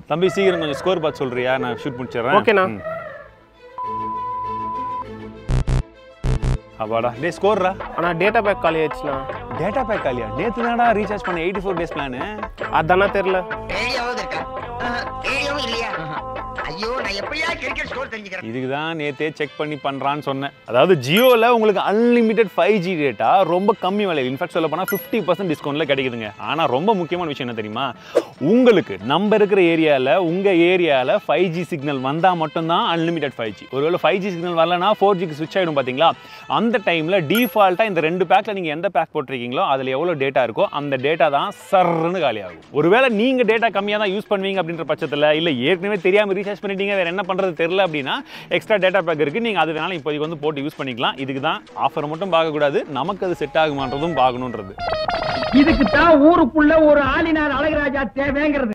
தம்பி சீக்கிரம் கொஞ்சம் ஸ்கோர் பார்த்து சொல்றியா நான் ஷூட் முடிச்சிடுறேன் ஓகேண்ணா. ம். அப்பாடா டே ஸ்கோர்ரா ஆனால் டேட்டா பேக் காலி ஆயிடுச்சுண்ணா டேட்டா பேக் காலியா நேற்று தானடா ரீசார்ஜ் பண்ண எயிட்டி ஃபோர் டேஸ் பிளானு அதானே தெரில ரேடியோவும் இருக்கா ரேடியோவும் இல்லையா ஐயோ நான் எப்படியா கிரிக்கெட் ஸ்கோர் தெரிஞ்சுக்கிறேன் இதுக்கு தான் நேற்றே செக் பண்ணி பண்ணுறான்னு சொன்னேன் அதாவது ஜியோவில் உங்களுக்கு அன்லிமிட்டெட் ஃபைவ் ஜி டேட்டா ரொம்ப கம்மி விலையில் இன்ஃபேக்ட் சொல்ல போனால் ஃபிஃப்டி பர்சன்ட் டிஸ்கவுண்ட்டில் கிடைக்குதுங்க ஆனால் ரொம்ப முக்கியமான விஷயம் என்ன தெரியுமா உங்களுக்கு நம்ம இருக்கிற ஏரியாவில் உங்கள் ஏரியாவில் ஃபைவ் ஜி சிக்னல் வந்தால் மட்டும்தான் அன்லிமிட்டெட் ஃபைவ் ஜி ஒருவேளை ஃபைவ் ஜி சிக்னல் வரலனா ஃபோர் ஜிக்கு ஸ்விட்ச் ஆகிடும் பார்த்தீங்களா அந்த டைமில் டிஃபால்ட்டாக இந்த ரெண்டு பேக்கில் நீங்கள் எந்த பேக் போட்டிருக்கீங்களோ அதில் எவ்வளோ டேட்டா இருக்கோ அந்த டேட்டா தான் சர்ன்னு காலியாகும் ஒருவேளை நீங்கள் டேட்டா கம்மியாக தான் யூஸ் பண்ணுவீங்க அப்படின்ற பட்சத்தில் இல்லை ஏற்கனவே தெரியாமல் ரீசார்ஜ் பண்ணிட்டீங்க வேறு என்ன பண்ணுறது தெரியல அப்படின்னா எக்ஸ்ட்ரா டேட்டா பேக் இருக்குது நீங்கள் அது வேணாலும் இப்போதைக்கு வந்து போட்டு யூஸ் பண்ணிக்கலாம் இதுக்கு தான் ஆஃபர் மட்டும் பார்க்கக்கூடாது நமக்கு அது செட் ஆகுமான்றதும் பார்க்கணுன்றது இதுக்கு தான் ஊருக்குள்ள ஒரு ஆளினார் அழகராஜா தேவைங்கிறது